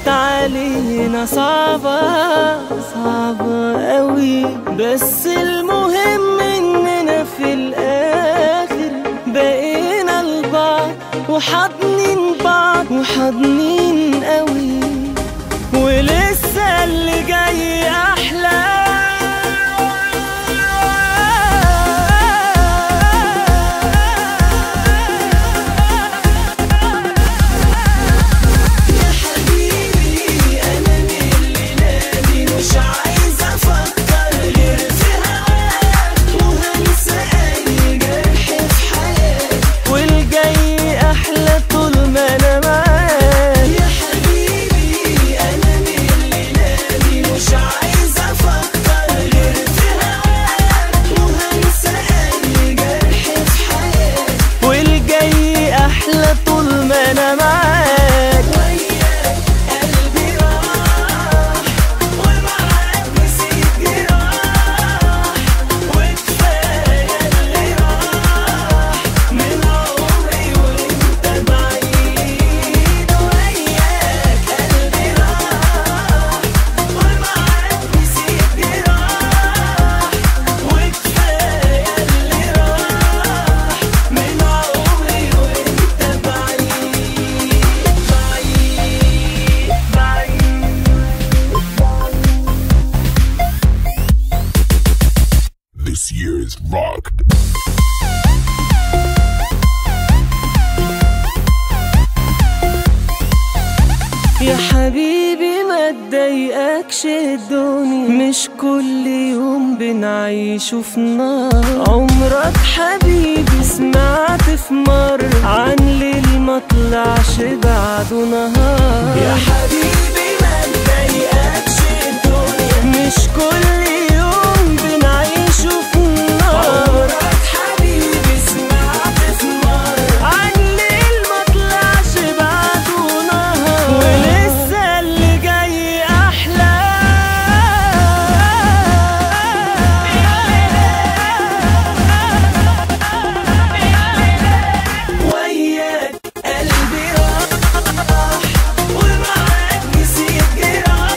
كانت علينا صعبة صعبة قوي بس المهم اننا في الاخر بقينا لبعض وحاضنين بعض وحاضنين قوي ولسه اللي جاي احلى يا حبيبي انا من الليله دي مش عايز افكر غير في هواك وهنسى اي جرح في حياتي والجاي احلى طول ما انا معاك يا حبيبي انا من الليله دي مش عايز افكر غير في هواك وهنسى اي جرح في حياتي والجاي احلى طول ما انا معاك وياك قلبي راح ومعاك نسيت جراح وكفايه اللي راح من عمري وانت بعيد وياك قلبي راح ومعاك نسيت جراح وكفايه اللي راح من عمري وانت بعيد بعيد This year is rocked. يا حبيبي ما تضايقكش الدنيا مش كل يوم بنعيشه في نار عمرك حبيبي سمعت في مرة عن ليل ما طلعش بعده نهار يا حبيبي ما تضايقكش الدنيا مش كل يوم بنعيشه في نار عمرك حبيبي سمعت في مرة عن ليل ما طلعش بعده نهار ولسه اللي جاي احلى وياك قلبي راح ومعاك نسيت جراح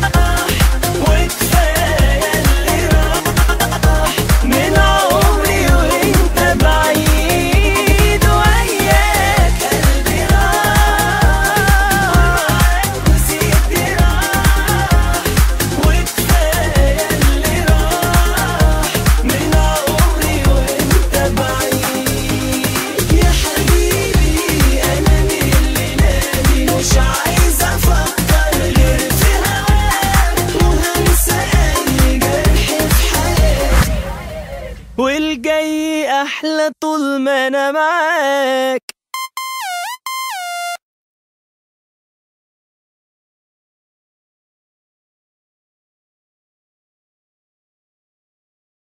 وكفايه اللي راح من عمري وانت بعيد وياك قلبي راح ومعاك نسيت جراح وكفايه اللي راح من عمري وانت بعيد يا حبيبي انا من الليله دي مش عايز افكر غير في هواك وهنسى اي جرح في حياتي والجاي احلى طول ما انا معاك